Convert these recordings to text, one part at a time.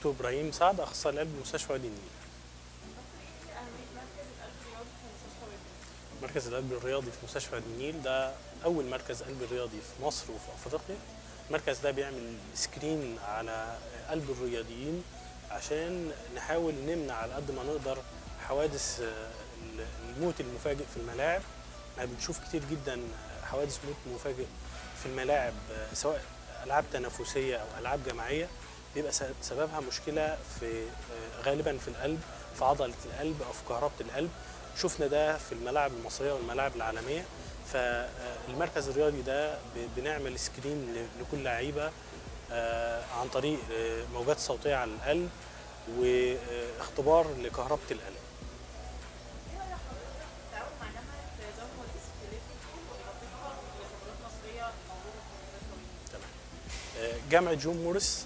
دكتور ابراهيم سعد اخصائي القلب بمستشفى وادي النيل مركز القلب الرياضي في مستشفى وادي النيل ده اول مركز قلب رياضي في مصر وفي افريقيا المركز ده بيعمل سكرين على قلب الرياضيين عشان نحاول نمنع على قد ما نقدر حوادث الموت المفاجئ في الملاعب احنا بنشوف كتير جدا حوادث موت مفاجئ في الملاعب سواء العاب تنافسيه او العاب جماعيه بيبقى سببها مشكله في غالبا في القلب في عضله القلب او في كهربه القلب شفنا ده في الملاعب المصريه والملاعب العالميه فالمركز الرياضي ده بنعمل سكرين لكل لعيبه عن طريق موجات صوتيه على القلب واختبار لكهربه القلب جامعة جون موريس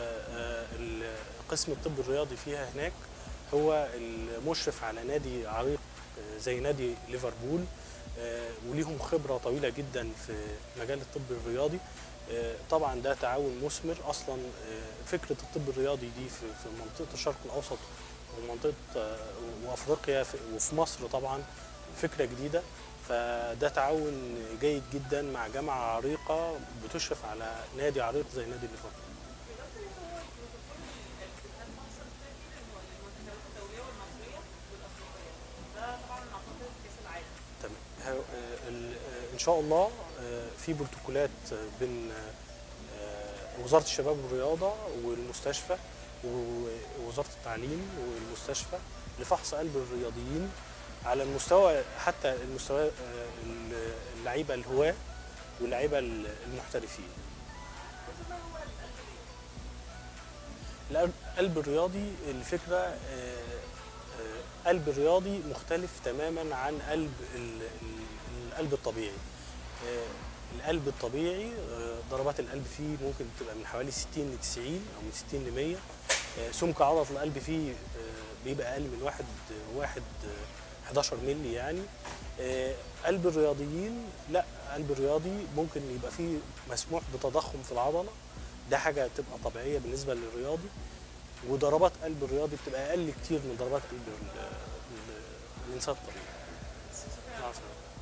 قسم الطب الرياضي فيها هناك هو المشرف على نادي عريق زي نادي ليفربول وليهم خبرة طويلة جدا في مجال الطب الرياضي طبعا ده تعاون مثمر اصلا فكرة الطب الرياضي دي في منطقة الشرق الاوسط ومنطقة وافريقيا وفي مصر طبعا فكرة جديدة فده تعاون جيد جدا مع جامعة عريقة بتشرف على نادي عريق زي نادي ليفربول تمام ان شاء الله في بروتوكولات بين وزارة الشباب والرياضة والمستشفى ووزارة التعليم والمستشفى لفحص قلب الرياضيين على المستوى حتى المستوى اللعيبه الهواه واللعيبه المحترفين القلب الرياضي الفكره قلب الرياضي مختلف تماما عن قلب القلب الطبيعي القلب الطبيعي ضربات القلب فيه ممكن تبقى من حوالي 60 ل 90 او من 60 ل 100 سمك عضله القلب فيه بيبقى اقل من واحد واحد 11 مللي يعني قلب الرياضيين لا قلب الرياضي ممكن يبقى فيه مسموح بتضخم في العضله ده حاجه تبقى طبيعيه بالنسبه للرياضي وضربات قلب الرياضي بتبقى اقل كتير من ضربات قلب الانسان الطبيعي